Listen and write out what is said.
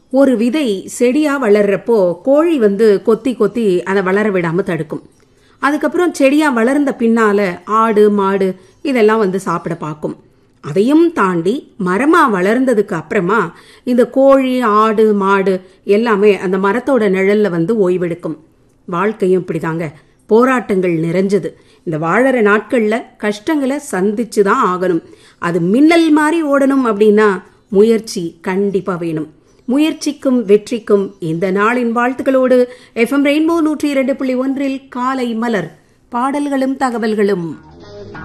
ஒரு விதை செடியா வளர்றப்போ கோழி வந்து கொத்தி கொத்தி அதை வளர விடாம தடுக்கும் அதுக்கப்புறம் செடியா வளர்ந்த பின்னால ஆடு மாடு இதெல்லாம் வந்து சாப்பிட பார்க்கும் அதையும் தாண்டி மரமா வளர்ந்ததுக்கு அப்புறமா இந்த கோழி ஆடு மாடு எல்லாமே அந்த மரத்தோட நிழல்ல வந்து ஓய்வெடுக்கும் வாழ்க்கையும் இப்படிதாங்க போராட்டங்கள் நிறைஞ்சது இந்த வாழற நாட்கள்ல கஷ்டங்களை சந்திச்சு தான் ஆகணும் அது மின்னல் மாதிரி ஓடணும் அப்படின்னா முயற்சி கண்டிப்பா வேணும் முயற்சிக்கும் வெற்றிக்கும் இந்த நாளின் வாழ்த்துக்களோடு எஃப்எம் ரெயின்போ நூற்றி இரண்டு புள்ளி ஒன்றில் காலை மலர் பாடல்களும் தகவல்களும்